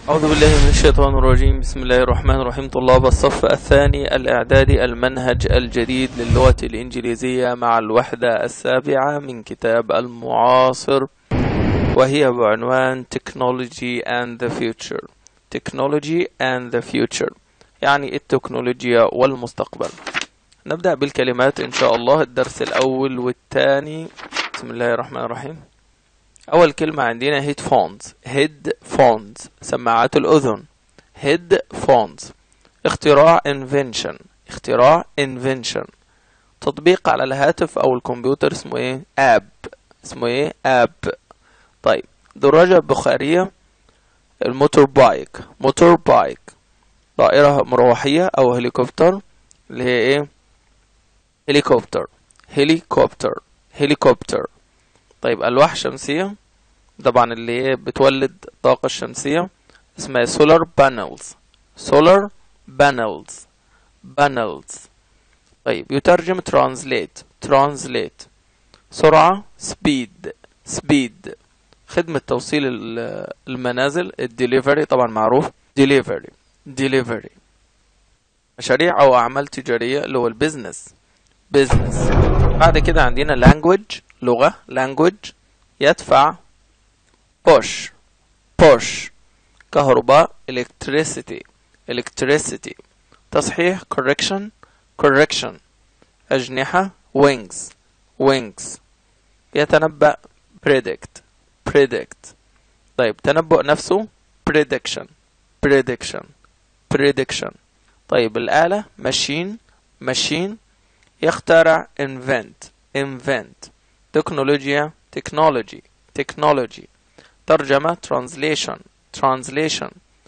أعوذ بالله من الشيطان الرجيم بسم الله الرحمن الرحيم طلاب الصف الثاني الإعدادي المنهج الجديد للغة الإنجليزية مع الوحدة السابعة من كتاب المعاصر وهي بعنوان Technology and the Future Technology and the Future يعني التكنولوجيا والمستقبل نبدأ بالكلمات إن شاء الله الدرس الأول والثاني بسم الله الرحمن الرحيم أول كلمة عندنا هيدفونز هيدفونز سماعات الأذن هيدفونز اختراع invention اختراع invention تطبيق على الهاتف أو الكمبيوتر اسمه ايه اب اسمه ايه اب طيب دراجة بخارية الموتور بايك موتور بايك طائرة مروحية أو هليكوبتر اللي هي ايه هليكوبتر هليكوبتر هليكوبتر طيب ألواح شمسية طبعا اللي هي بتولد الطاقة الشمسية اسمها solar panels solar panels panels طيب يترجم translate translate سرعة speed speed خدمة توصيل ال- المنازل الدليفري طبعا معروف delivery delivery مشاريع أو أعمال تجارية اللي هو البيزنس business بعد كده عندنا language لغة language يدفع push push كهرباء electricity electricity تصحيح correction correction أجنحة wings wings يتنبأ predict predict طيب تنبؤ نفسه prediction prediction prediction طيب الآلة machine machine يخترع invent invent تكنولوجيا technology technology ترجمة translation translation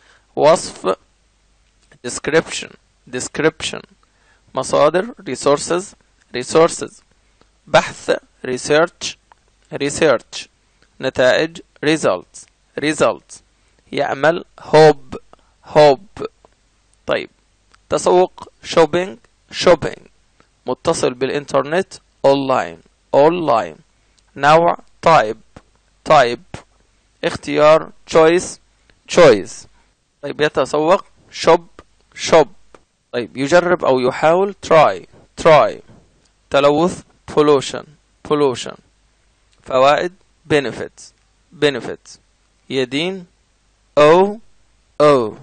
وصف description description مصادر resources resources بحث research research نتائج results results يعمل hope hope طيب تسوق shopping shopping متصل بالإنترنت online online نوع type type اختيار choice choice طيب يتسوق shop shop طيب يجرب أو يحاول try try تلوث pollution pollution فوائد benefits benefits يدين أو أو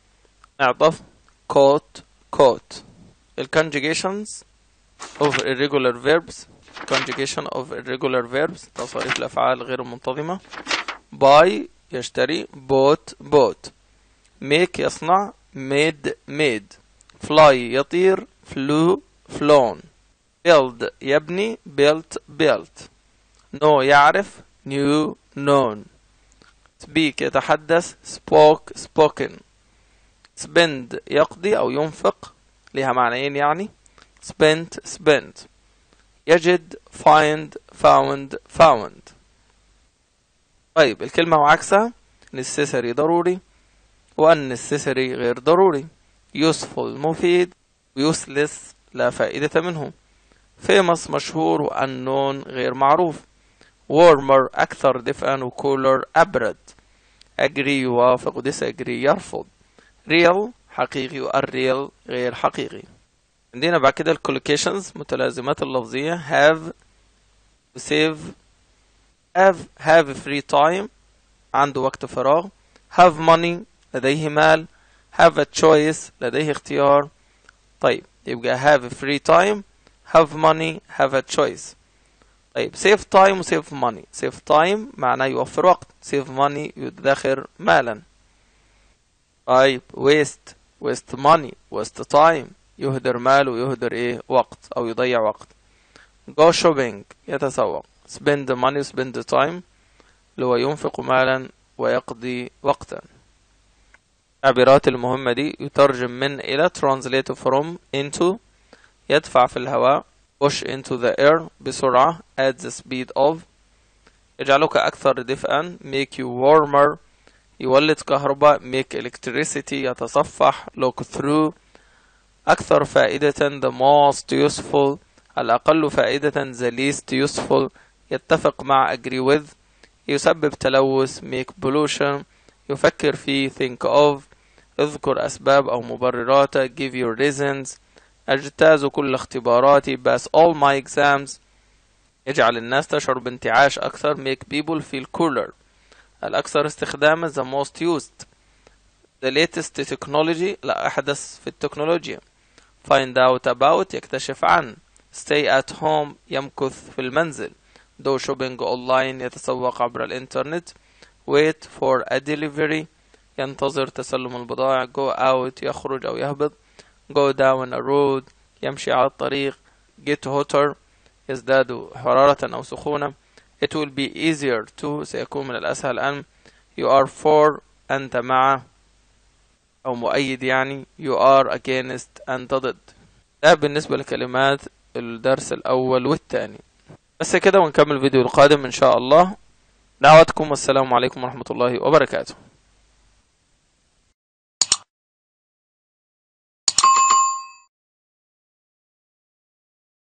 اعطف quote quote ال conjugations of irregular verbs conjugation of irregular verbs تصاريف الأفعال غير المنتظمة buy يشتري bought bought make يصنع made made fly يطير flew flown build يبني built built know يعرف knew known speak يتحدث spoke spoken spend يقضي أو ينفق لها معنيين يعني spent spent يجد find found found طيب الكلمة وعكسها necessary ضروري unnecessary غير ضروري useful مفيد useless لا فائدة منه famous مشهور و unknown غير معروف warmer أكثر دفئا و cooler أبرد agree يوافق و disagree يرفض real حقيقي و unreal غير حقيقي عندنا بعد كده الكولوكيشنز متلازمات اللفظية have to save have have free time عنده وقت فراغ have money لديه مال have a choice لديه اختيار طيب يبقى have free time have money have a choice طيب save time و save money save time معناه يوفر وقت save money يدخر مالا طيب waste waste money waste time يهدر مال ويهدر ايه وقت او يضيع وقت go shopping يتسوق spend money spend time اللي هو ينفق مالا ويقضي وقتا التعبيرات المهمة دي يترجم من إلى translate from into يدفع في الهواء push into the air بسرعة at the speed of يجعلك أكثر دفئا make you warmer يولد كهرباء make electricity يتصفح look through أكثر فائدة the most useful الأقل فائدة the least useful يتفق مع agree with يسبب تلوث make pollution يفكر فيه think of اذكر أسباب أو مبررات give your reasons أجتاز كل اختباراتي pass all my exams يجعل الناس تشعر بانتعاش أكثر make people feel cooler الأكثر استخداما the most used the latest technology لا أحدث في التكنولوجيا find out about يكتشف عن stay at home يمكث في المنزل do shopping online يتسوق عبر الإنترنت wait for a delivery ينتظر تسلم البضائع go out يخرج أو يهبط go down a road يمشي على الطريق get hotter يزداد حرارة أو سخونة it will be easier to سيكون من الأسهل أن you are for أنت مع أو مؤيد يعني you are against أنت ضد ده بالنسبة لكلمات الدرس الأول والثاني بس كده ونكمل الفيديو القادم إن شاء الله دعواتكم والسلام عليكم ورحمة الله وبركاته